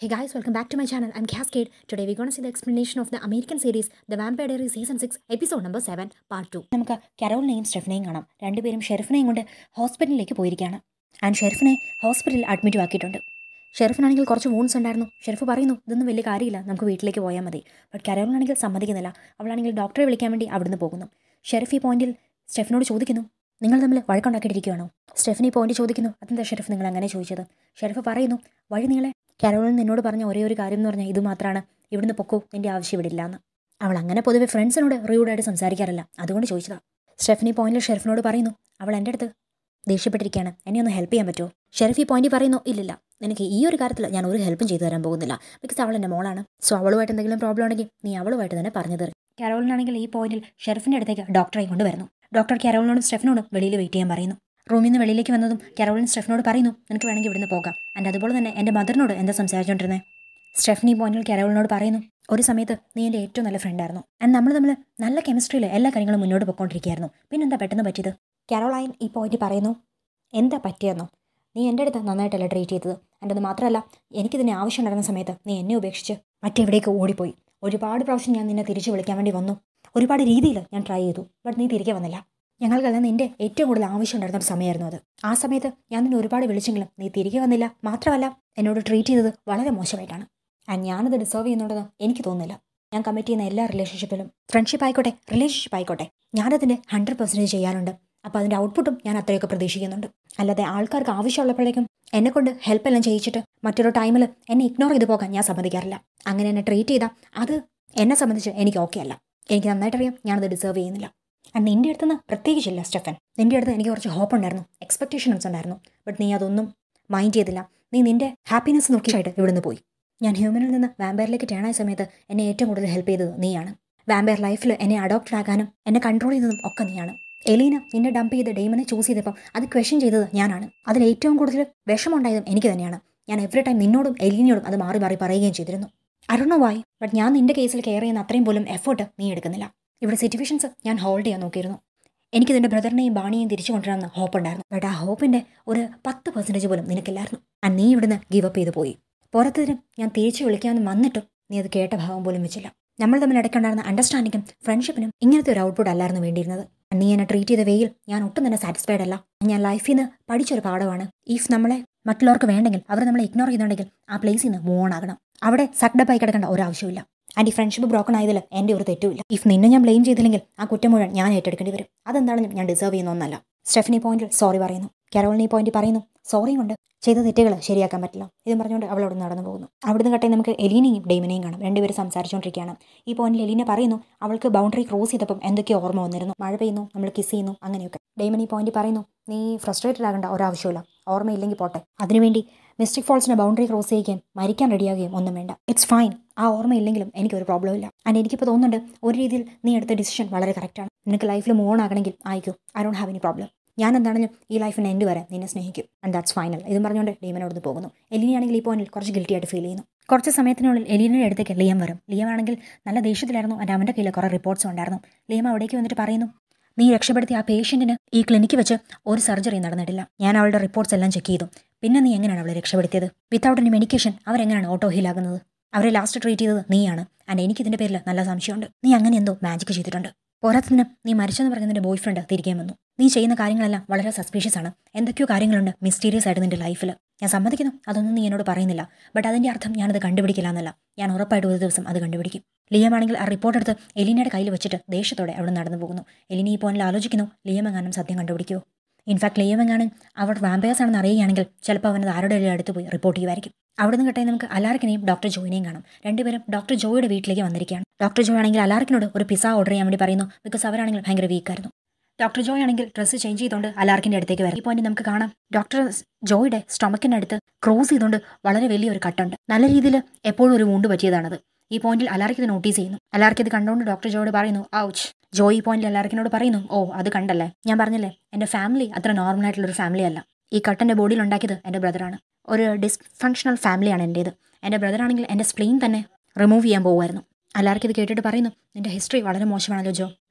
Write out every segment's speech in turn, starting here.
Hey guys, welcome back to my channel. I'm Cascade. Today we're going to see the explanation of the American series The Vampire Diaries Season 6, Episode number 7, Part 2. നമുക്ക് കരോളിനെയും സ്റ്റെഫിനെയും കാണാം രണ്ടുപേരും ഷെറിഫിനെയും കൊണ്ട് ഹോസ്പിറ്റലിലേക്ക് പോയിരിക്കുകയാണ് and ഷെറിഫിനെ ഹോസ്പിറ്റലിൽ admit ആക്കിയിട്ടുണ്ട് ഷെറിഫിനാണെങ്കിൽ കുറച്ച് wounds ഉണ്ടായിരുന്നു ഷെറിഫ് പറയുന്നു ഇതൊന്നും വലിയ കാര്യമില്ല നമുക്ക് വീട്ടിലേക്ക് പോയാൽ മതി ബട്ട് കരോളിനാണെങ്കിൽ സമ്മതിക്കുന്നില്ല അവളാണെങ്കിൽ ഡോക്ടറെ വിളിക്കാൻ വേണ്ടി അവിടുന്ന് പോകുന്നു ഷെറിഫ് ഈ പോയിന്റിൽ സ്റ്റെഫിനോട് ചോദിക്കുന്നു നിങ്ങൾ തമ്മിൽ വഴക്കുണ്ടാക്കിയിട്ടിരിക്കുകയാണോ സ്റ്റെഫിനി പോയിന്റ് ചോദിക്കുന്നു അതെന്താ ഷെറിഫ് നിങ്ങൾ അങ്ങനെ ചോദിച്ചത് ഷെറിഫ് പറയുന്നു വഴി നിങ്ങളെ കരോളിൻ നിന്നോട് പറഞ്ഞ ഒരേ ഒരു കാര്യം എന്ന് പറഞ്ഞാൽ ഇത് മാത്രമാണ് ഇവിടുന്ന് പൊക്കോ നിന്റെ ആവശ്യം ഇവിടെ ഇല്ലാന്ന് അവൾ അങ്ങനെ പൊതുവെ ഫ്രണ്ട്സിനോട് റൂഡായിട്ട് സംസാരിക്കാറില്ല അതുകൊണ്ട് ചോദിച്ചതാ സ്റ്റെഫനി പോയിന്റിൽ ഷെറിഫിനോട് പറയുന്നു അവൾ എൻ്റെ അടുത്ത് ദേഷ്യപ്പെട്ടിരിക്കുകയാണ് എന്നെ ഒന്ന് ഹെൽപ്പ് ചെയ്യാൻ പറ്റുമോ ഷെറിഫ് ഈ പോയിന്റ് പറയുന്നു ഇല്ലില്ല നിനക്ക് ഈ ഒരു കാര്യത്തിൽ ഞാൻ ഒരു ഹെൽപ്പും ചെയ്തു തരാൻ പോകുന്നില്ല ബിക്കോസ് അവൾ എൻ്റെ മോളാണ് സോ അവളുമായിട്ട് എന്തെങ്കിലും പ്രോബ്ലം ഉണ്ടെങ്കിൽ നീ അവളുമായിട്ട് തന്നെ പറഞ്ഞു തരും കരോളിനാണെങ്കിൽ ഈ പോയിന്റിൽ ഷെറിഫിൻ്റെ അടുത്തേക്ക് ഡോക്ടറെ കൊണ്ടുവരുന്നു ഡോക്ടർ കരോളിനോടും സ്റ്റെഫിനോടും വെളിയിൽ വെയിറ്റ് ചെയ്യാൻ പറയുന്നു റൂമിൽ നിന്ന് വെളിയിലേക്ക് വന്നതും കരോളിൻ സ്റ്റെഫിനോട് പറയുന്നു നിനക്ക് വേണമെങ്കിൽ ഇവിടുന്ന് പോകാം ആൻഡ് അതുപോലെ തന്നെ എൻ്റെ മദറിനോട് എന്താ സംസാരിച്ചുകൊണ്ടിരുന്നത് സ്റ്റെഫനി പോയിന്റിൽ കരോളിനോട് പറയുന്നു ഒരു സമയത്ത് നീ എൻ്റെ ഏറ്റവും നല്ല ഫ്രണ്ടായിരുന്നു ആൻഡ് നമ്മൾ തമ്മിൽ നല്ല കെമിസ്ട്രിയിൽ എല്ലാ കാര്യങ്ങളും മുന്നോട്ട് പോയിക്കൊണ്ടിരിക്കുകയായിരുന്നു പിന്നെന്താ പെട്ടെന്ന് പറ്റിയത് കരോളൈൻ ഈ പോയിന്റ് പറയുന്നു എന്താ പറ്റിയെന്നോ നീ എൻ്റെ അടുത്ത് നന്നായിട്ടല്ല ട്രീറ്റ് ചെയ്തത് എൻ്റെ അത് മാത്രമല്ല എനിക്കിതിന് ആവശ്യമുണ്ടായിരുന്ന സമയത്ത് നീ എന്നെ ഉപേക്ഷിച്ച് മറ്റെവിടേക്ക് ഓടിപ്പോയി ഒരുപാട് പ്രാവശ്യം ഞാൻ നിന്നെ തിരിച്ചു വിളിക്കാൻ വേണ്ടി വന്നു ഒരുപാട് രീതിയിൽ ഞാൻ ട്രൈ ചെയ്തു ബട്ട് നീ തിരികെ വന്നില്ല ഞങ്ങൾക്കെല്ലാം നിന്റെ ഏറ്റവും കൂടുതൽ ആവശ്യമുണ്ടായിരുന്ന ഒരു സമയമായിരുന്നു അത് ആ സമയത്ത് ഞാൻ നിന്നെ ഒരുപാട് വിളിച്ചെങ്കിലും നീ തിരികെ വന്നില്ല മാത്രമല്ല എന്നോട് ട്രീറ്റ് ചെയ്തത് വളരെ മോശമായിട്ടാണ് ആൻഡ് ഞാനത് ഡിസേർവ് ചെയ്യുന്നുണ്ടെന്ന് എനിക്ക് തോന്നുന്നില്ല ഞാൻ കമ്മിറ്റ് ചെയ്യുന്ന എല്ലാ റിലേഷൻഷിപ്പിലും ഫ്രണ്ട്ഷിപ്പ് ആയിക്കോട്ടെ റിലേഷൻഷിപ്പ് ആയിക്കോട്ടെ ഞാനതിൻ്റെ ഹൺഡ്രഡ് പെർസെൻറ്റേജ് ചെയ്യാറുണ്ട് അപ്പോൾ അതിൻ്റെ ഔട്ട്പുട്ടും ഞാൻ അത്രയൊക്കെ പ്രതീക്ഷിക്കുന്നുണ്ട് അല്ലാതെ ആൾക്കാർക്ക് ആവശ്യമുള്ളപ്പോഴേക്കും എന്നെ കൊണ്ട് ഹെൽപ്പ് എല്ലാം ചെയ്യിച്ചിട്ട് മറ്റൊരു ടൈമിൽ എന്നെ ഇഗ്നോർ ചെയ്ത് പോകാൻ ഞാൻ സമ്മതിക്കാറില്ല അങ്ങനെ എന്നെ ട്രീറ്റ് ചെയ്താൽ അത് എന്നെ സംബന്ധിച്ച് എനിക്ക് ഓക്കെ അല്ല എനിക്ക് നന്നായിട്ടറിയാം ഞാനത് ഡിസേർവ് ചെയ്യുന്നില്ല ആൻഡ് നിന്റെ അടുത്തുനിന്ന് പ്രത്യേകിച്ചില്ല സ്റ്റെഫൻ നിന്റെ അടുത്ത് എനിക്ക് കുറച്ച് ഹോപ്പ് ഉണ്ടായിരുന്നു എക്സ്പെക്ടേഷൻസ് ഉണ്ടായിരുന്നു ബട്ട് നീ അതൊന്നും മൈൻഡ് ചെയ്തില്ല നീ നിന്റെ ഹാപ്പിനെസ് നോക്കിയായിട്ട് ഇവിടുന്ന് പോയി ഞാൻ ഹ്യൂമനിൽ നിന്ന് വാമ്പയറിലേക്ക് ടേൺ ആയ സമയത്ത് എന്നെ ഏറ്റവും കൂടുതൽ ഹെൽപ്പ് ചെയ്തത് നീയാണ് വാമ്പയർ ലൈഫിൽ എന്നെ അഡോപ്റ്റഡ് ആക്കാനും എന്നെ കൺട്രോൾ ചെയ്തതും ഒക്കെ നീയാണ് എലീന നിന്നെ ഡംപ് ചെയ്ത് ഡെയ്മനെ ചൂസ് ചെയ്തപ്പോൾ അത് ക്വസ്റ്റ്യൻ ചെയ്തത് ഞാനാണ് അതിൽ ഏറ്റവും കൂടുതൽ വിഷമുണ്ടായതും എനിക്ക് തന്നെയാണ് ഞാൻ എവറി ടൈം നിന്നോടും എലീനയോടും അത് മാറി മാറി പറയുകയും ചെയ്തിരുന്നു അരുണോ വായി ബട്ട് ഞാൻ നിന്റെ കേസിൽ കെയർ ചെയ്യുന്ന അത്രയും പോലും എഫേർട്ട് നീ എടുക്കുന്നില്ല ഇവിടെ സിറ്റുവേഷൻസ് ഞാൻ ഹോൾഡ് ചെയ്യാൻ നോക്കിയിരുന്നു എനിക്ക് നിന്റെ ബ്രദറിനെയും ബാണിയെയും തിരിച്ചു കൊണ്ടുവരാമെന്ന് ഹോപ്പ് ഉണ്ടായിരുന്നു ബട്ട് ആ ഹോപ്പിൻ്റെ ഒരു പത്ത് പെർസെൻറ്റേജ് പോലും നിനക്കില്ലായിരുന്നു ആൻഡ് നീ ഇവിടുന്ന് ഗീവ് അപ്പ് ചെയ്ത് പോയി പുറത്തതിനും ഞാൻ തിരിച്ചു വിളിക്കാമെന്ന് വന്നിട്ടും നീ അത് കേട്ട ഭാവം പോലും വെച്ചില്ല നമ്മൾ തമ്മിൽ ഇടയ്ക്കുണ്ടായിരുന്ന അണ്ടർസ്റ്റാൻഡിങ്ങും ഫ്രണ്ട്ഷിപ്പിനും ഇങ്ങനത്തെ ഒരു ഔട്ട്പുട്ട് അല്ലായിരുന്നു വേണ്ടിയിരുന്നത് നീ എന്നെ ട്രീറ്റ് ചെയ്ത വേയിൽ ഞാൻ ഒട്ടും തന്നെ സാറ്റിസ്ഫൈഡ് അല്ല ഞാൻ ലൈഫിൽ നിന്ന് പഠിച്ചൊരു പാഠമാണ് ഇഫ് നമ്മളെ മറ്റുള്ളവർക്ക് വേണ്ടെങ്കിൽ അവർ നമ്മളെ ഇഗ്നോർ ചെയ്യുന്നുണ്ടെങ്കിൽ ആ പ്ലേസിൽ നിന്ന് മൂവ് ഓൺ ആകണം അവിടെ സക്ഡപ്പായി കിടക്കേണ്ട ഒരാവശ്യമില്ല ആൻഡ് ഈ ഫ്രണ്ട്ഷിപ്പ് ബ്രോക്കൺ ആയതിൽ എൻ്റെ ഒരു തെറ്റുമില്ല ഇഫ് നിന്നെ ഞാൻ ബ്ലെയിം ചെയ്തില്ലെങ്കിൽ ആ കുറ്റം മുഴുവൻ ഞാൻ ഏറ്റെടുക്കേണ്ടി വരും അതെന്താണെന്നും ഞാൻ ഡിസേർവ് ചെയ്യുന്ന ഒന്നല്ല സ്റ്റെഫനി പോയിന്റിൽ സോറി പറയുന്നു കരോളിനി പോയിന്റ് പറയുന്നു സോറി കൊണ്ട് ചെയ്ത തെറ്റുകൾ ശരിയാക്കാൻ പറ്റില്ല ഇതും പറഞ്ഞുകൊണ്ട് അവൾ അവിടെ നടന്നു പോകുന്നു അവിടുന്ന് കട്ടെ നമുക്ക് എലീനയും ഡെയ്മനെയും കാണാം രണ്ടുപേരും സംസാരിച്ചുകൊണ്ടിരിക്കുകയാണ് ഈ പോയിന്റിൽ എലീന പറയുന്നു അവൾക്ക് ബൗണ്ടറി ക്രോസ് ചെയ്തപ്പം എന്തൊക്കെയോ ഓർമ്മ വന്നിരുന്നു മഴ പെയ്യുന്നു നമ്മൾ കിസ് ചെയ്യുന്നു അങ്ങനെയൊക്കെ ഡെയ്മൻ ഈ പോയിന്റ് പറയുന്നു നീ ഫ്രസ്ട്രേറ്റഡ് ആകേണ്ട ഒരാവശ്യമില്ല ഓർമ്മയില്ലെങ്കിൽ പോട്ടെ അതിനുവേണ്ടി മിസ്റ്റിക് ഫോൾസിന്റെ ബൗണ്ടറി ക്രോസ് ചെയ്യിക്കാൻ മരിക്കാൻ റെഡിയാകുകയും ഒന്നും വേണ്ട ഇറ്റ്സ് ഫൈൻ ആ ഓർമ്മയില്ലെങ്കിലും എനിക്കൊരു പ്രോബ്ലം ഇല്ല ആൻഡ് എനിക്കിപ്പോൾ തോന്നുന്നുണ്ട് ഒരു രീതിയിൽ നീ എടുത്ത ഡിസിഷൻ വളരെ കറക്റ്റാണ് നിനക്ക് ലൈഫിൽ മൂവ് ഓൺ ആകണമെങ്കിൽ ആയിക്കോ I don't have any problem ഞാൻ എന്താണെങ്കിലും ഈ ലൈഫിന് എൻഡ് വരെ നിന്നെ സ്നേഹിക്കും ആൻഡ് ദാറ്റ്സ് ഫൈനൽ ഇതും പറഞ്ഞുകൊണ്ട് ലീമൻ അവിടുന്ന് പോകുന്നു എലീനയാണെങ്കിൽ ഈ പോയിന്റിൽ കുറച്ച് ഗിൽറ്റി ആയിട്ട് ഫീൽ ചെയ്യുന്നു കുറച്ച് സമയത്തിനുള്ളിൽ എലീനയുടെ അടുത്തേക്ക് ലിയം വരും ലിയം ആണെങ്കിൽ നല്ല ദേഷ്യത്തിലായിരുന്നു ആൻഡ് അവൻ്റെ കയ്യിൽ കുറേ റിപ്പോർട്ട്സ് ഉണ്ടായിരുന്നു ലിയം അവിടേക്ക് വന്നിട്ട് പറയുന്നു നീ രക്ഷപ്പെടുത്തിയ ആ പേഷ്യൻറ്റിന് ഈ ക്ലിനിക്ക് വെച്ച് ഒരു സർജറി നടന്നിട്ടില്ല ഞാൻ അവളുടെ റിപ്പോർട്ട്സ് എല്ലാം ചെക്ക് ചെയ്തു പിന്നെ നീ എങ്ങനെയാണ് അവളെ രക്ഷപ്പെടുത്തിയത് വിത്തൗട്ട് എനി മെഡിക്കേഷൻ അവരെങ്ങനെയാണ് ഓട്ടോ ഹീലാകുന്നത് അവരെ ലാസ്റ്റ് ട്രീറ്റ് ചെയ്തത് നീയാണ് ആൻഡ് എനിക്ക് ഇതിൻ്റെ പേരിൽ നല്ല സംശയമുണ്ട് നീ അങ്ങനെ എന്തോ മാജിക് ചെയ്തിട്ടുണ്ട് പോരാത്തതിന് നീ മരിച്ചെന്ന് പറഞ്ഞ നിന്റെ ബോയ് ഫ്രണ്ട് തിരികെ വന്നു നീ ചെയ്യുന്ന കാര്യങ്ങളെല്ലാം വളരെ സസ്പീഷ്യസ് ആണ് എന്തൊക്കെയോ കാര്യങ്ങളുണ്ട് മിസ്റ്റീരിയസ് ആയിട്ട് നിന്റെ ലൈഫിൽ ഞാൻ സമ്മതിക്കുന്നു അതൊന്നും നീ എന്നോട് പറയുന്നില്ല ബട്ട് അതിൻ്റെ അർത്ഥം ഞാനത് കണ്ടുപിടിക്കില്ല എന്നല്ല ഞാൻ ഉറപ്പായിട്ട് ഒരു ദിവസം അത് കണ്ടുപിടിക്കും ലിയമാണെങ്കിൽ ആ റിപ്പോർട്ട് എടുത്ത് എലീനയുടെ കയ്യിൽ വെച്ചിട്ട് ദേഷ്യത്തോടെ അവിടെ നടന്നു പോകുന്നു എലിനി ഈ പോയിന്റിൽ ആലോചിക്കുന്നു ലിയമെങ്ങാനും സത്യം കണ്ടുപിടിക്കുമോ ഇൻഫാക്ട് ലിയമെങ്ങാനും അവർ വാമ്പയേഴ്സ് ആണെന്ന് അറിയുകയാണെങ്കിൽ ചിലപ്പോൾ അവനത് ആരുടെ അടുത്ത് പോയി റിപ്പോർട്ട് ചെയ്യുമായിരിക്കും അവിടെ നിന്ന് കിട്ടിയാൽ നമുക്ക് അലാർക്കിനെയും ഡോക്ടർ ജോയിനെയും കാണാം രണ്ടുപേരും ഡോക്ടർ ജോയുടെ വീട്ടിലേക്ക് വന്നിരിക്കുകയാണ് ഡോക്ടർ ജോയ് ആണെങ്കിൽ അലാർക്കിനോട് ഒരു പിസ ഓർഡർ ചെയ്യാൻ വേണ്ടി പറയുന്നു ബിക്കോസ് അവരാണെങ്കിൽ ഭയങ്കര വീക്കായിരുന്നു ഡോക്ടർ ജോയ് ആണെങ്കിൽ ഡ്രസ്സ് ചേഞ്ച് ചെയ്തുകൊണ്ട് അലാർക്കിൻ്റെ അടുത്തേക്ക് വരും ഈ പോയിന്റ് നമുക്ക് കാണാം ഡോക്ടർ ജോയുടെ സ്റ്റൊമക്കിൻ്റെ അടുത്ത് ക്രോസ് ചെയ്തുകൊണ്ട് വളരെ വലിയൊരു കട്ടുണ്ട് നല്ല രീതിയിൽ എപ്പോഴും ഒരു വൂണ്ട് പറ്റിയതാണത് ഈ പോയിന്റിൽ അലാർക്ക് ഇത് നോട്ടീസ് ചെയ്യുന്നു അലാർക്ക് ഇത് കണ്ടുകൊണ്ട് ഡോക്ടർ ജോയോട് പറയുന്നു ഔച്ച് ജോയ് ഈ പോയിന്റിൽ അലാർക്കിനോട് പറയുന്നു ഓ അത് കണ്ടല്ലേ ഞാൻ പറഞ്ഞില്ലേ എൻ്റെ ഫാമിലി അത്ര നോർമൽ ആയിട്ടുള്ള ഒരു ഫാമിലി അല്ല ഈ കട്ടൻ്റെ ബോഡിയിൽ ഉണ്ടാക്കിയത് എൻ്റെ ബ്രദറാണ് ഒരു ഡിസ്ഫങ്ഷണൽ ഫാമിലിയാണ് എൻ്റേത് എൻ്റെ ബ്രദറാണെങ്കിൽ എൻ്റെ സ്പ്ലെയിൻ തന്നെ റിമൂവ് ചെയ്യാൻ പോകുമായിരുന്നു അലാർക്ക് ഇത് കേട്ടിട്ട് പറയുന്നു നിന്റെ ഹിസ്റ്ററി വളരെ മോശമാണല്ലോ ജോ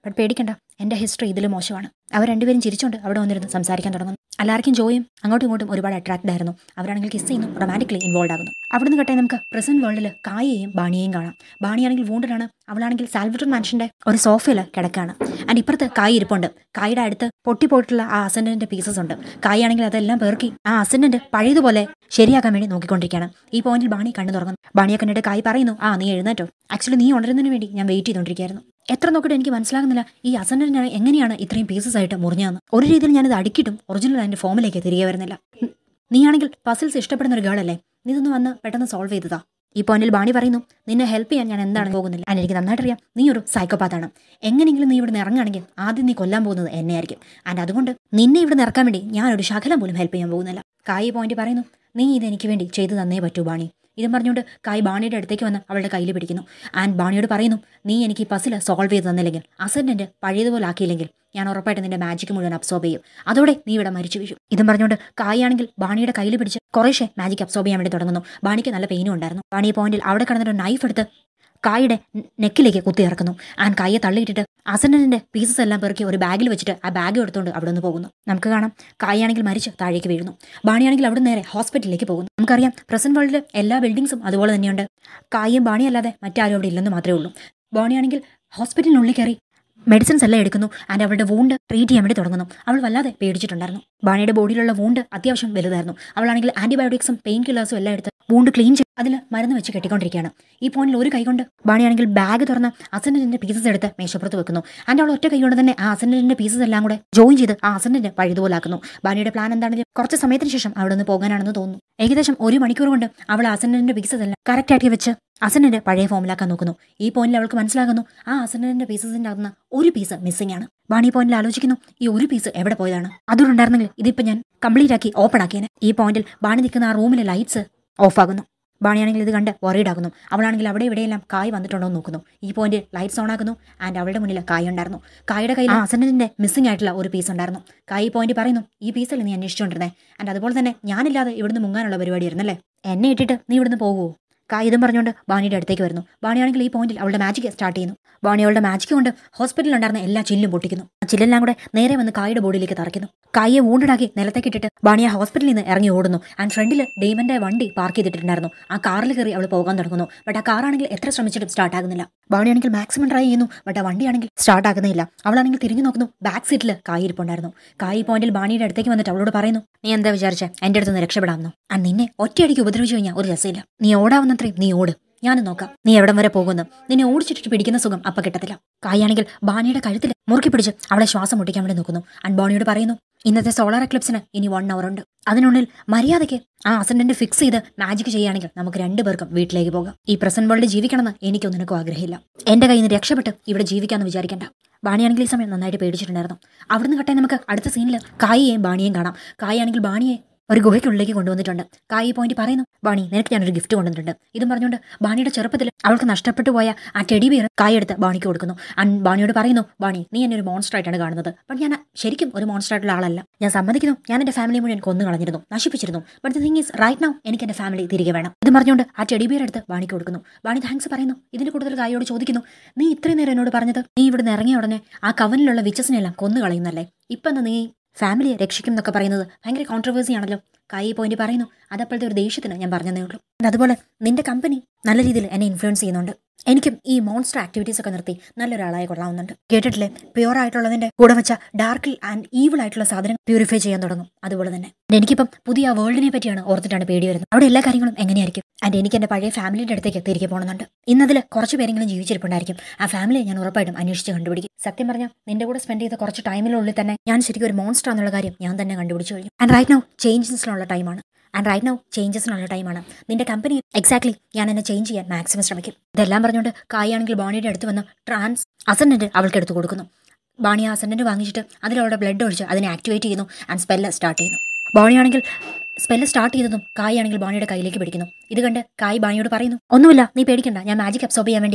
ബട്ട് പേടിക്കണ്ട എൻ്റെ ഹിസ്റ്ററി ഇതിൽ മോശമാണ് അവർ രണ്ടുപേരും ചിരിച്ചുകൊണ്ട് അവിടെ വന്നിരുന്ന് സംസാരിക്കാൻ തുടങ്ങുന്നു എല്ലാവർക്കും ജോയും അങ്ങോട്ടും ഇങ്ങോട്ടും ഒരുപാട് അട്രാക്റ്റഡ് ആയിരുന്നു അവരാണെങ്കിൽ കിസ് ചെയ്യുന്നു റൊമാൻറ്റിക്കലി ഇൻവോൾവ് ആകുന്നു അവിടുന്ന് കട്ടെ നമുക്ക് പ്രസന്റ് വേൾഡിൽ കായയെയും ബാണിയെയും കാണാം ബാണിയാണെങ്കിൽ വൂണ്ടഡാണ് അവളാണെങ്കിൽ സാൽവറ്റർ മാൻഷന്റെ ഒരു സോഫയിൽ കിടക്കാണ് ആൻഡ് ഇപ്പുറത്ത് കായ് ഇരിപ്പുണ്ട് കായുടെ അടുത്ത് പൊട്ടിപ്പോയിട്ടുള്ള ആ അസൻഡന്റിന്റെ പീസസ് ഉണ്ട് കായാണെങ്കിൽ അതെല്ലാം പേർക്കി ആ അസൻഡന്റ് പഴയതുപോലെ ശരിയാക്കാൻ വേണ്ടി നോക്കിക്കൊണ്ടിരിക്കുകയാണ് ഈ പോയിന്റിൽ ബാണി കണ്ണു തുറങ്ങുന്നു ബാണിയെ കണ്ടിട്ട് കായ് പറയുന്നു ആ നീ എഴുന്നേറ്റോ ആക്ച്വലി നീ ഉണരുന്നതിന് വേണ്ടി ഞാൻ വെയിറ്റ് ചെയ്തുകൊണ്ടിരിക്കുകയായിരുന്നു എത്ര നോക്കിയിട്ട് എനിക്ക് മനസ്സിലാകുന്നില്ല ഈ അസൻഡന്റിന് എങ്ങനെയാണ് ഇത്രയും പീസസ് ആയിട്ട് മുറിഞ്ഞതെന്ന് ഒരു രീതിയിൽ ഞാനിത് അടുക്കിയിട്ടും ഒറിജിനൽ അതിന്റെ ഫോമിലേക്ക് തിരികെ വരുന്നില്ല ഉം. നീയാണെങ്കിൽ പസിൽസ് ഇഷ്ടപ്പെടുന്ന ഒരു ഗേളല്ലേ നീ ഇതൊന്ന് വന്ന് പെട്ടെന്ന് സോൾവ് ചെയ്തതാ ഈ പോയിന്റിൽ ബാണി പറയുന്നു നിന്നെ ഹെൽപ്പ് ചെയ്യാൻ ഞാൻ എന്താണ് പോകുന്നില്ല and എനിക്ക് നന്നായിട്ടറിയാം നീ ഒരു സൈക്കോപാത്താണ് എങ്ങനെയെങ്കിലും നീ ഇവിടുന്ന് ഇറങ്ങുകയാണെങ്കിൽ ആദ്യം നീ കൊല്ലാൻ പോകുന്നത് എന്നെ ആയിരിക്കും ആൻഡ് അതുകൊണ്ട് നിന്നെ ഇവിടുന്ന് ഇറക്കാൻ വേണ്ടി ഞാൻ ഒരു ശകലം പോലും ഹെൽപ്പ് ചെയ്യാൻ പോകുന്നില്ല കായി പോയിന്റ് പറയുന്നു നീ ഇത് എനിക്ക് വേണ്ടി ചെയ്തു തന്നേ പറ്റൂ ബാണി ഇതും പറഞ്ഞുകൊണ്ട് കായ് ബാണിയുടെ അടുത്തേക്ക് വന്ന് അവളുടെ കയ്യിൽ പിടിക്കുന്നു ആൻഡ് ബാണിയോട് പറയുന്നു നീ എനിക്ക് ഈ പസിൽ സോൾവ് ചെയ്ത് തന്നില്ലെങ്കിൽ അസൻഡന്റ് പഴയതുപോലെ ആക്കിയില്ലെങ്കിൽ ഞാൻ ഉറപ്പായിട്ട് നിന്റെ മാജിക് മുഴുവൻ അബ്സോർബ് ചെയ്യും അതോടെ നീ ഇവിടെ മരിച്ചു വീഴും ഇതും പറഞ്ഞുകൊണ്ട് കായാണെങ്കിൽ ബാണിയുടെ കയ്യിൽ പിടിച്ച് കുറേശ്ശെ മാജിക് അബ്സോർബ് ചെയ്യാൻ വേണ്ടി തുടങ്ങുന്നു ബാണിക്ക് നല്ല പെയിനും ഉണ്ടായിരുന്നു ബാണി ഈ പോയിന്റിൽ അവിടെ കിടന്നിട്ട് നൈഫ് എടുത്ത് കായുടെ നെക്കിലേക്ക് കുത്തി ഇറക്കുന്നു ആൻഡ് കായെ തള്ളിയിട്ടിട്ട് അസൻഡന്റിന്റെ പീസസ് എല്ലാം പെറുക്കി ഒരു ബാഗിൽ വെച്ചിട്ട് ആ ബാഗ് എടുത്തുകൊണ്ട് അവിടെ നിന്ന് പോകുന്നു നമുക്ക് കാണാം കായാണെങ്കിൽ മരിച്ച് താഴേക്ക് വീഴുന്നു ബാണിയാണെങ്കിൽ അവിടെ നേരെ ഹോസ്പിറ്റലിലേക്ക് പോകുന്നു നമുക്കറിയാം പ്രസന്റ് വേൾഡിൽ എല്ലാ ബിൽഡിങ്സും അതുപോലെ തന്നെയുണ്ട് കായും ബാണിയും അല്ലാതെ മറ്റാരും അവിടെ ഇല്ലെന്ന് മാത്രമേ ഉള്ളൂ ബാണിയാണെങ്കിൽ ഹോസ്പിറ്റലിനുള്ളിൽ കയറി മെഡിസിൻസ് എല്ലാം എടുക്കുന്നു ആൻഡ് അവളുടെ വൂണ്ട് ട്രീറ്റ് ചെയ്യാൻ വേണ്ടി തുടങ്ങുന്നു അവൾ വല്ലാതെ പേടിച്ചിട്ടുണ്ടായിരുന്നു ബാണിയുടെ ബോഡിയിലുള്ള വൂണ്ട് അത്യാവശ്യം വലുതായിരുന്നു അവളാണെങ്കിൽ ആന്റിബയോട്ടിക്സും പെയിൻ കില്ലേഴ്സും എല്ലാം എടുത്ത് വൂണ്ട് ക്ലീൻ ചെയ്ത് അതിൽ മരുന്ന് വെച്ച് കെട്ടിക്കൊണ്ടിരിക്കുകയാണ് ഈ പോയിന്റിൽ ഒരു കൈകൊണ്ട് ബാണിയാണെങ്കിൽ ബാഗ് തുറന്ന് അസൻഡന്റിന്റെ പീസസ് എടുത്ത് മേശപ്പുറത്ത് വെക്കുന്നു ആൻഡ് അവൾ ഒറ്റ കൈകൊണ്ട് തന്നെ ആ അസൻഡന്റിന്റെ പീസസ് എല്ലാം കൂടെ ജോയിൻ ചെയ്ത് ആ അസൻഡന്റ് പഴുതുപോലാക്കുന്നു ബാണിയുടെ പ്ലാൻ എന്താണെങ്കിലും കുറച്ച് സമയത്തിന് ശേഷം അവിടെ നിന്ന് പോകാനാണെന്ന് തോന്നുന്നു ഏകദേശം ഒരു മണിക്കൂർ കൊണ്ട് അവൾ അസൻഡന്റിന്റെ പീസസ് എല്ലാം കറക്റ്റ് ആക്കി വെച്ച് അസനന്റെ പഴയ ഫോമിലാക്കാൻ നോക്കുന്നു ഈ പോയിന്റിൽ അവൾക്ക് മനസ്സിലാകുന്നു ആ അസനന്റെ പീസസിന്റെ അകത്തുനിന്ന് ഒരു പീസ് മിസ്സിംഗ് ആണ് വാണി പോയിന്റിൽ ആലോചിക്കുന്നു ഈ ഒരു പീസ് എവിടെ പോയതാണ് അതുകൊണ്ടായിരുന്നെങ്കിൽ ഇതിപ്പോ ഞാൻ കംപ്ലീറ്റ് ആക്കി ഓപ്പൺ ആക്കിയേനെ ഈ പോയിന്റിൽ ബാണി നിൽക്കുന്ന ആ റൂമിലെ ലൈറ്റ്സ് ഓഫ് ആകുന്നു ബാണിയാണെങ്കിൽ ഇത് കണ്ട് worried ആകുന്നു അവളാണെങ്കിൽ അവിടെ ഇവിടെയെല്ലാം കായ് വന്നിട്ടുണ്ടോ എന്ന് നോക്കുന്നു ഈ പോയിന്റ് ലൈറ്റ്സ് ഓൺ ആക്കുന്നു ആൻഡ് അവളുടെ മുന്നിൽ കായ് ഉണ്ടായിരുന്നു കായുടെ കയ്യിൽ അസനന്റിന്റെ മിസ്സിംഗ് ആയിട്ടുള്ള ഒരു പീസ് ഉണ്ടായിരുന്നു കായ് ഈ പോയിന്റ് പറയുന്നു ഈ പീസല്ലേ നീ അന്വേഷിച്ചുകൊണ്ടിരുന്നേ ആൻഡ് അതുപോലെ തന്നെ ഞാനില്ലാതെ ഇവിടുന്ന് മുങ്ങാനുള്ള പരിപാടിയായിരുന്നല്ലേ എന്നെ ഇട്ടിട്ട് നീ ഇവിടുന്ന് പോകുമോ കായിതും പറഞ്ഞുകൊണ്ട് ബാണിയുടെ അടുത്തേക്ക് വരുന്നു ബാണിയാണെങ്കിൽ ഈ പോയിന്റിൽ അവളുടെ മാജിക് സ്റ്റാർട്ട് ചെയ്യുന്നു ബാണി അവളുടെ മാജിക് കൊണ്ട് ഹോസ്പിറ്റലിൽ ഉണ്ടായിരുന്ന എല്ലാ ചില്ലും പൊട്ടിക്കുന്നു ആ ചില്ലെല്ലാം കൂടെ നേരെ വന്ന് കായുടെ ബോഡിയിലേക്ക് തറയ്ക്കുന്നു കായെ വൂണ്ടഡാക്കി നിലത്തേക്ക് ഇട്ടിട്ട് ബാണി ആ ഹോസ്പിറ്റലിൽ നിന്ന് ഇറങ്ങി ഓടുന്നു ആൻഡ് ഫ്രണ്ടിൽ ഡെയ്മന്റെ വണ്ടി പാർക്ക് ചെയ്തിട്ടുണ്ടായിരുന്നു ആ കാറിൽ കയറി അവൾ പോകാൻ തുടങ്ങുന്നു ബട്ട് ആ കാറാണെങ്കിൽ എത്ര ശ്രമിച്ചിട്ടും സ്റ്റാർട്ട് ആകുന്നില്ല ബാണിയാണെങ്കിൽ മാക്സിമം ട്രൈ ചെയ്യുന്നു ബട്ട് ആ വണ്ടിയാണെങ്കിൽ സ്റ്റാർട്ട് ആകുന്നില്ല അവളാണെങ്കിൽ തിരിഞ്ഞു നോക്കുന്നു ബാക്ക് സീറ്റിൽ കായ് ഇരിപ്പുണ്ടായിരുന്നു കായ് പോയിന്റിൽ ബാണിയുടെ അടുത്തേക്ക് വന്നിട്ട് അവളോട് പറയുന്നു നീ എന്താ വിചാരിച്ചേ എന്റെ അടുത്ത് നിന്ന് രക്ഷപ്പെടാമെന്നോ ആ നിന്നെ ഒറ്റയടിക്ക് ഉപദ്രവിച്ചു കഴിഞ്ഞാൽ ഒരു രസമില്ല നീ ഓടാവുന്നത്രയും നീ ഓട് ഞാനും നോക്കാം നീ എവിടം വരെ പോകുന്നു നിന്നെ ഓടിച്ചിട്ട് പിടിക്കുന്ന സുഖം അപ്പ കിട്ടത്തില്ല കായാണെങ്കിൽ ബാണിയുടെ കഴുത്തിൽ മുറുക്കി പിടിച്ച് അവളെ ശ്വാസം മുട്ടിക്കാൻ വേണ്ടി നോക്കുന്നു ആൻഡ് ബാണിയോട് പറയുന്നു ഇന്നത്തെ സോളാർ എക്ലിപ്സിന് ഇനി വൺ അവർ ഉണ്ട് അതിനുള്ളിൽ മര്യാദയ്ക്ക് ആ അസൻഡന്റ് ഫിക്സ് ചെയ്ത് മാജിക് ചെയ്യുകയാണെങ്കിൽ നമുക്ക് രണ്ടുപേർക്കും വീട്ടിലേക്ക് പോകാം ഈ പ്രസന്റ് വേൾഡ് ജീവിക്കണമെന്ന് എനിക്കും നിനക്കും ആഗ്രഹമില്ല എന്റെ കയ്യിൽ നിന്ന് രക്ഷപ്പെട്ട് ഇവിടെ ജീവിക്കാമെന്ന് വിചാരിക്കണ്ട ബാണിയാണെങ്കിൽ ഈ സമയം നന്നായിട്ട് പേടിച്ചിട്ടുണ്ടായിരുന്നു അവിടുന്ന് കട്ടെ നമുക്ക് അടുത്ത സീനിൽ കായിയെയും ബാണിയെയും കാണാം കായാണെങ്കിൽ ബാണിയെ ഒരു ഗുഹയ്ക്കുള്ളിലേക്ക് കൊണ്ടുവന്നിട്ടുണ്ട് കായി പോയിന്റ് പറയുന്നു ബാണി നിനക്ക് ഞാനൊരു ഗിഫ്റ്റ് കൊണ്ടുവന്നിട്ടുണ്ട് ഇതും പറഞ്ഞുകൊണ്ട് ബാണിയുടെ ചെറുപ്പത്തിൽ അവൾക്ക് നഷ്ടപ്പെട്ടു പോയ ആ ടെഡി ബിയർ കായ് എടുത്ത് ബാണിക്ക് കൊടുക്കുന്നു ആൻഡ് ബാണിയോട് പറയുന്നു ബാണി നീ എന്നെ ഒരു മോൺസ്റ്റർ ആയിട്ടാണ് കാണുന്നത് ബട്ട് ഞാൻ ശരിക്കും ഒരു മോൺസ്റ്റർ ആയിട്ടുള്ള ആളല്ല ഞാൻ സമ്മതിക്കുന്നു ഞാൻ എന്റെ ഫാമിലി മുഴുവൻ കൊന്നു കളഞ്ഞിരുന്നു നശിപ്പിച്ചിരുന്നു but the thing is right now എനിക്ക് എന്റെ ഫാമിലി തിരികെ വേണം ഇത് പറഞ്ഞുകൊണ്ട് ആ ടെഡി ബിയർ എടുത്ത് ബാണിക്ക് കൊടുക്കുന്നു ബാണി താങ്ക്സ് പറയുന്നു ഇതിന് കൂടുതൽ കായോട് ചോദിക്കുന്നു നീ ഇത്രയും നേരം എന്നോട് പറഞ്ഞത് നീ ഇവിടുന്ന് ഇറങ്ങിയ ഉടനെ ആ കവനിലുള്ള വിച്ചസിനെല്ലാം കൊന്നു കളയുന്നല്ലേ ഇപ്പൊ എന്നാ നീ ഫാമിലിയെ രക്ഷിക്കും എന്നൊക്കെ പറയുന്നത് ഭയങ്കര കോൺട്രവേഴ്സി ആണല്ലോ കായി പോയിന്റ് പറയുന്നു അതപ്പോഴത്തെ ഒരു ദേഷ്യത്തിന് ഞാൻ പറഞ്ഞതേ ഉള്ളൂ അതുപോലെ നിന്റെ കമ്പനി നല്ല രീതിയിൽ എന്നെ ഇൻഫ്ലുവൻസ് ചെയ്യുന്നുണ്ട് എനിക്കും ഈ മോൺസ്റ്റർ ആക്ടിവിറ്റീസ് ഒക്കെ നിർത്തി നല്ലൊരാളായി കൊള്ളാവുന്നുണ്ട് കേട്ടിട്ടില്ലേ പ്യുവർ ആയിട്ടുള്ളതിന്റെ കൂടെ വെച്ച ഡാർക്കിൽ ആൻഡ് ഈവിൾ ആയിട്ടുള്ള സാധനം പ്യൂരിഫൈ ചെയ്യാൻ തുടങ്ങും അതുപോലെ തന്നെ എനിക്കിപ്പം പുതിയ ആ വേൾഡിനെ പറ്റിയാണ് ഓർത്തിട്ടാണ് പേടി വരുന്നത് അവിടെ എല്ലാ കാര്യങ്ങളും എങ്ങനെയായിരിക്കും ആൻഡ് എനിക്ക് എന്റെ പഴയ ഫാമിലിയുടെ അടുത്തേക്ക് തിരികെ പോകണമെന്നുണ്ട് ഇന്നതിൽ കുറച്ച് പേരെങ്കിലും ജീവിച്ചിരിപ്പുണ്ടായിരിക്കും ആ ഫാമിലിയെ ഞാൻ ഉറപ്പായിട്ടും അന്വേഷിച്ച് കണ്ടുപിടിക്കും സത്യം പറഞ്ഞാൽ നിന്റെ കൂടെ സ്പെൻഡ് ചെയ്ത കുറച്ച് ടൈമിനുള്ളിൽ തന്നെ ഞാൻ ശരിക്കും ഒരു മോൺസ്റ്റർ എന്നുള്ള കാര്യം ഞാൻ തന്നെ കണ്ടുപിടിച്ചു കഴിഞ്ഞു ആൻഡ് റൈറ്റ് നൗ ചേഞ്ചസിനുള്ള ടൈമാണ് ആൻഡ് റൈറ്റ് നൗ ചേഞ്ചസിനുള്ള ടൈമാണ് നിന്റെ കമ്പനി എക്സാക്ട്ലി ഞാൻ എന്നെ ചേഞ്ച് ചെയ്യാൻ മാക്സിമം ശ്രമിക്കും ഇതെല്ലാം പറഞ്ഞുകൊണ്ട് കായാണെങ്കിൽ ബാണിയുടെ അടുത്ത് വന്ന് ട്രാൻസ് അസൻഡന്റ് അവൾക്ക് എടുത്ത് കൊടുക്കുന്നു ബാണി ആ അസൻഡന്റ് വാങ്ങിച്ചിട്ട് അതിലവളുടെ ബ്ലഡ് ഒഴിച്ച് അതിനെ ആക്ടിവേറ്റ് ചെയ്യുന്നു ആൻഡ് സ്പെല്ല് സ്റ്റാർട്ട് ചെയ്യുന്നു ബാണിയാണെങ്കിൽ സ്പെല്ല് സ്റ്റാർട്ട് ചെയ്തതും കായ് ആണെങ്കിൽ ബാണിയുടെ കയ്യിലേക്ക് പിടിക്കുന്നു ഇത് കണ്ട് കായ് ബാണിയോട് പറയുന്നു ഒന്നുമില്ല നീ പേടിക്കണ്ട ഞാൻ മാജിക് അബ്സോർബ് ചെയ്യാൻ വേണ്ടിയല്ല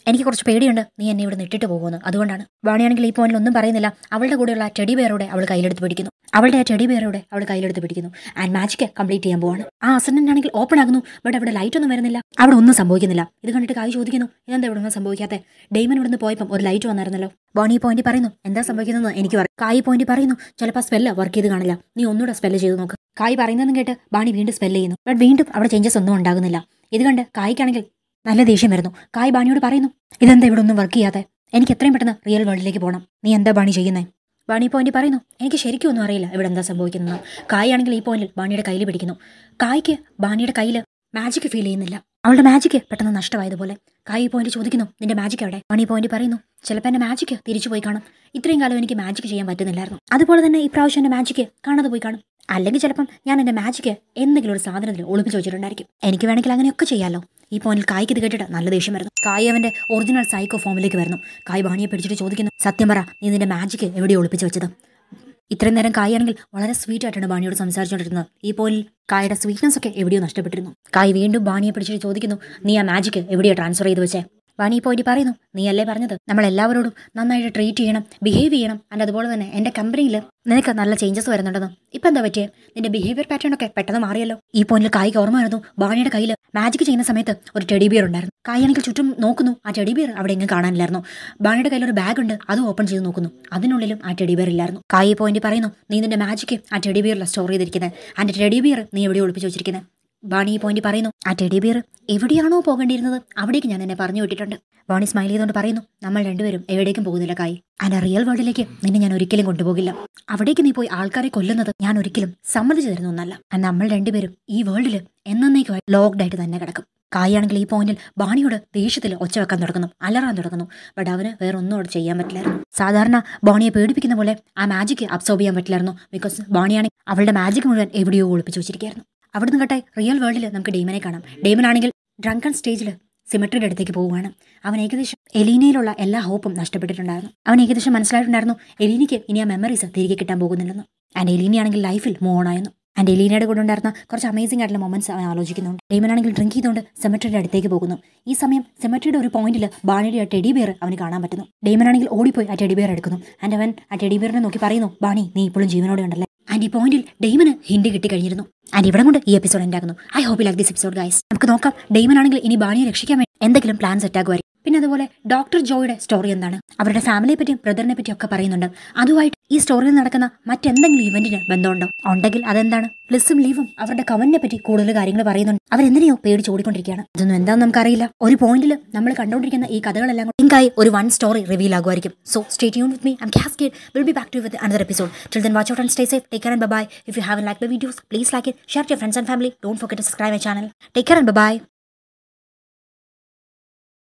എനിക്ക് കുറച്ച് പേടിയുണ്ട് നീ എന്നെ ഇവിടെ ഇട്ടിട്ട് പോകുമെന്ന് അതുകൊണ്ടാണ് വാണിയാണെങ്കിൽ ഈ പോയിന്റിൽ ഒന്നും പറയുന്നില്ല അവളുടെ കൂടെയുള്ള ആ ടെഡി ബെയറോടെ അവൾ കയ്യിലെടുത്ത് പിടിക്കുന്നു അവളുടെ ആ ടെഡി ബെയറോടെ അവൾ കയ്യിലെടുത്ത് പിടിക്കുന്നു ആൻഡ് മാജിക്ക് കംപ്ലീറ്റ് ചെയ്യാൻ പോവാണ് ആ അസൻഡന്റ് ആണെങ്കിൽ ഓപ്പൺ ആകുന്നു ബട്ട് അവിടെ ലൈറ്റ് ഒന്നും വരുന്നില്ല അവിടെ ഒന്നും സംഭവിക്കുന്നില്ല ഇത് കണ്ടിട്ട് കായ് ചോദിക്കുന്നു ഇതെന്താ ഇവിടെ ഒന്നും സംഭവിക്കാത്തെ ഡെയ്മൻ ഇവിടുന്ന് പോയപ്പം ഒരു ലൈറ്റ് വന്നായിരുന്നല്ലോ ബോണി പോയിന്റ് പറയുന്നു എന്താ സംഭവിക്കുന്നതെന്ന് എനിക്ക് പറയും കായ് പോയിന്റ് പറയുന്നു ചിലപ്പോൾ സ്പെല്ല് വർക്ക് ചെയ്ത് കാണില്ല നീ ഒന്നുകൂടെ സ്പെല്ല് ചെയ്ത് നോക്ക് കായ് പറയുന്നതെന്ന് കേട്ട് ബാണി വീണ്ടും സ്പെല്ല് ചെയ്യുന്നു ബട്ട് വീണ്ടും അവിടെ ചേഞ്ചസ് ഒന്നും ഉണ്ടാകുന്നില്ല ഇത് കണ്ട് കായ്ക്കാണെങ്കിൽ നല്ല ദേഷ്യം വരുന്നു കായ് ബാണിയോട് പറയുന്നു ഇതെന്താ ഇവിടെ ഒന്നും വർക്ക് ചെയ്യാതെ എനിക്ക് എത്രയും പെട്ടെന്ന് റിയൽ വേൾഡിലേക്ക് പോകണം നീ എന്താ ബാണി ചെയ്യുന്നേ ബാണി പോയിന്റ് പറയുന്നു എനിക്ക് ശരിക്കും ഒന്നും അറിയില്ല ഇവിടെ എന്താ സംഭവിക്കുന്നത് കായ് ആണെങ്കിൽ ഈ പോയിന്റിൽ ബാണിയുടെ കയ്യിൽ പിടിക്കുന്നു കായ്ക്ക് ബാണിയുടെ കയ്യിൽ മാജിക് ഫീൽ ചെയ്യുന്നില്ല അവളുടെ മാജിക് പെട്ടെന്ന് നഷ്ടമായതുപോലെ കായ് ഈ പോയിന്റ് ചോദിക്കുന്നു നിന്റെ മാജിക് എവിടെ ബാണി പോയിന്റ് പറയുന്നു ചിലപ്പോൾ എൻ്റെ മാജിക് തിരിച്ചു പോയി കാണും ഇത്രയും കാലം എനിക്ക് മാജിക് ചെയ്യാൻ പറ്റുന്നില്ലായിരുന്നു അതുപോലെ തന്നെ ഇപ്രാവശ്യം എൻ്റെ മാജിക് കാണാതെ പോയി കാണും അല്ലെങ്കിൽ ചിലപ്പം ഞാൻ എൻ്റെ മാജിക്ക് എന്തെങ്കിലും ഒരു സാധനത്തിൽ ഒളിപ്പിച്ച് വെച്ചിട്ടുണ്ടായിരിക്കും എനിക്ക് വേണമെങ്കിൽ അങ്ങനെയൊക്കെ ചെയ്യാമല്ലോ ഈ പോയിന്റിൽ കായ്ക്ക് ഇത് കേട്ടിട്ട് നല്ല ദേഷ്യം വരുന്നു കായ് അവന്റെ ഒറിജിനൽ സൈക്കോ ഫോമിലേക്ക് വരുന്നു കായ് ബാണിയെ പിടിച്ചിട്ട് ചോദിക്കുന്നു സത്യം പറ നീ നിന്റെ മാജിക്ക് എവിടെ ഒളിപ്പിച്ച് വെച്ചത് ഇത്രയും നേരം കായ് ആണെങ്കിൽ വളരെ സ്വീറ്റ് ആയിട്ടാണ് ബാണിയോട് സംസാരിച്ചുകൊണ്ടിരുന്നത് ഈ പോയിന്റിൽ കായുടെ സ്വീറ്റ്നസ് ഒക്കെ എവിടെയോ നഷ്ടപ്പെട്ടിരുന്നു കായ് വീണ്ടും ബാണിയെ പിടിച്ചിട്ട് ചോദിക്കുന്നു നീ ആ മാജിക്ക് എവിടെയോ ട്രാൻസ്ഫർ ചെയ്ത് വെച്ചേ വാണി പോയിട്ട് പറയുന്നു നീ അല്ലേ പറഞ്ഞത് നമ്മൾ എല്ലാവരോടും നന്നായിട്ട് ട്രീറ്റ് ചെയ്യണം ബിഹേവ് ചെയ്യണം ആൻഡ് അതുപോലെ തന്നെ എൻ്റെ കമ്പനിയിൽ നിനക്ക് നല്ല ചേഞ്ചസ് വരുന്നുണ്ടെന്ന് ഇപ്പം എന്താ പറ്റിയേ നിന്റെ ബിഹേവിയർ പാറ്റേൺ ഒക്കെ പെട്ടെന്ന് മാറിയല്ലോ ഈ പോയിന്റിൽ കായ്ക്ക് ഓർമ്മ വരുന്നു ബാണിയുടെ കയ്യിൽ മാജിക് ചെയ്യുന്ന സമയത്ത് ഒരു ടെഡി ബിയർ ഉണ്ടായിരുന്നു കായാണെങ്കിൽ ചുറ്റും നോക്കുന്നു ആ ടെഡി ബിയർ അവിടെ എങ്ങും കാണാനില്ലായിരുന്നു ബാണിയുടെ കയ്യിൽ ഒരു ബാഗ് ഉണ്ട് അത് ഓപ്പൺ ചെയ്ത് നോക്കുന്നു അതിനുള്ളിലും ആ ടെഡി ബിയർ ഇല്ലായിരുന്നു കായി പോയിന്റ് പറയുന്നു നീ നിന്റെ മാജിക്ക് ആ ടെഡി ബിയറിൽ സ്റ്റോർ ചെയ്തിരിക്കുന്നത് ആൻഡ് ടെഡി ബിയർ നീ എവിടെ ഒളിപ്പിച്ച് വെച്ചിരിക്കുന്നത് ബാണി ഈ പോയിന്റ് പറയുന്നു ആ ടെഡി ബിയർ എവിടെയാണോ പോകേണ്ടിയിരുന്നത് അവിടേക്ക് ഞാൻ എന്നെ പറഞ്ഞു വിട്ടിട്ടുണ്ട് ബാണി സ്മൈൽ ചെയ്തുകൊണ്ട് പറയുന്നു നമ്മൾ രണ്ടുപേരും എവിടേക്കും പോകുന്നില്ല കായ് ആൻഡ് റിയൽ വേൾഡിലേക്ക് നിന്നെ ഞാൻ ഒരിക്കലും കൊണ്ടുപോകില്ല അവിടേക്ക് നീ പോയി ആൾക്കാരെ കൊല്ലുന്നത് ഞാൻ ഒരിക്കലും സമ്മതിച്ചു തരുന്ന ഒന്നല്ല ആൻഡ് നമ്മൾ രണ്ടുപേരും ഈ വേൾഡിൽ എന്നേക്കുമായി ലോക്ക്ഡ് ആയിട്ട് തന്നെ കിടക്കും കായാണെങ്കിൽ ഈ പോയിന്റിൽ ബാണിയോട് ദേഷ്യത്തിൽ ഒച്ച വെക്കാൻ തുടങ്ങുന്നു അലറാൻ തുടങ്ങുന്നു ബട്ട് അവന് വേറെ ഒന്നും അവിടെ ചെയ്യാൻ പറ്റില്ലായിരുന്നു സാധാരണ ബാണിയെ പേടിപ്പിക്കുന്ന പോലെ ആ മാജിക്ക് അബ്സോർബ് ചെയ്യാൻ പറ്റില്ലായിരുന്നു ബിക്കോസ് ബാണിയാണെങ്കിൽ അവളുടെ മാജിക് മുഴുവൻ എവിടെയോ ഒളിപ്പിച്ചു വെച്ചിരിക്കുകയായിരുന്നു അവിടുന്ന് കേട്ടെ റിയൽ വേൾഡിൽ നമുക്ക് ഡെയ്മനെ കാണാം ഡെയ്മൻ ആണെങ്കിൽ ഡ്രങ്കൺ സ്റ്റേജിൽ സിമെട്രിയുടെ അടുത്തേക്ക് പോവുകയാണ് അവൻ ഏകദേശം എലീനയിലുള്ള എല്ലാ ഹോപ്പും നഷ്ടപ്പെട്ടിട്ടുണ്ടായിരുന്നു അവൻ ഏകദേശം മനസ്സിലായിട്ടുണ്ടായിരുന്നു എലീനയ്ക്ക് ഇനി ആ മെമ്മറീസ് തിരികെ കിട്ടാൻ പോകുന്നില്ലെന്ന് ആൻഡ് എലീനയാണെങ്കിൽ ലൈഫിൽ മൂവ് ഓൺ ആയിരുന്നു ആൻഡ് എലീനയുടെ കൂടെ ഉണ്ടായിരുന്ന കുറച്ച് അമേസിംഗ് ആയിട്ടുള്ള മൊമെന്റ്സ് അവൻ ആലോചിക്കുന്നുണ്ട് ഡെയ്മൻ ആണെങ്കിൽ ഡ്രിങ്ക് ചെയ്തുകൊണ്ട് സെമെട്രിയുടെ അടുത്തേക്ക് പോകുന്നു ഈ സമയം സെമെട്രിയുടെ ഒരു പോയിന്റിൽ ബാണിയുടെ ആ ടെഡി ബിയർ അവന് കാണാൻ പറ്റുന്നു ഡെയ്മൻ ആണെങ്കിൽ ഓടിപ്പോയി ആ ടെഡി ബിയർ എടുക്കുന്നു ആൻഡ് അവൻ ആ ടെഡി ബിയറിനെ നോക്കി പറയുന്നു ബാണി നീ ഇപ്പോഴും ജീവനോടെ ഉണ്ടല്ലേ ആൻഡ് ഈ പോയിന്റിൽ ഡെയ്മന് ഹിന്റ് കിട്ടി കഴിഞ്ഞിരുന്നു ആൻഡ് ഇവിടെ കൊണ്ട് ഈ എപ്പിസോഡ് ഉണ്ടാക്കുന്നു I hope like this episode guys നമുക്ക് നോക്കാം ഡെയ്മൻ ആണെങ്കിൽ ഇനി ബാണിയെ രക്ഷിക്കാൻ വേണ്ടി എന്തെങ്കിലും പ്ലാൻ സെറ്റ് ആകുമായിരിക്കും പിന്നെ അതുപോലെ ഡോക്ടർ ജോയുടെ സ്റ്റോറി എന്താണ് അവരുടെ ഫാമിലിയെ പറ്റിയും ബ്രദറിനെ പറ്റിയും ഒക്കെ പറയുന്നുണ്ട് അതുമായിട്ട് ഈ സ്റ്റോറിയിൽ നടക്കുന്ന മറ്റെന്തെങ്കിലും ഇവന്റിന് ബന്ധമുണ്ടോ ഉണ്ടെങ്കിൽ അതെന്താണ് ലിസും ലീവും അവരുടെ കമന്റിനെ പറ്റി കൂടുതൽ കാര്യങ്ങൾ പറയുന്നുണ്ട് അവരെന്തിനെയോ പേടിച്ച് ഓടിക്കൊണ്ടിരിക്കുകയാണ് ഇതൊന്നും എന്താണെന്ന് നമുക്കറിയില്ല ഒരു പോയിന്റിൽ നമ്മൾ കണ്ടുകൊണ്ടിരിക്കുന്ന ഈ കഥകളെല്ലാം ലിങ്കായി ഒരു വൺ സ്റ്റോറി റിവീൽ ആകുമായിരിക്കും so stay tune with me am Cascade will be back to with another episode till then watch out and stay safe take care and bye if you have like the videos please like it share your friends and family don't forget to subscribe my channel take care and by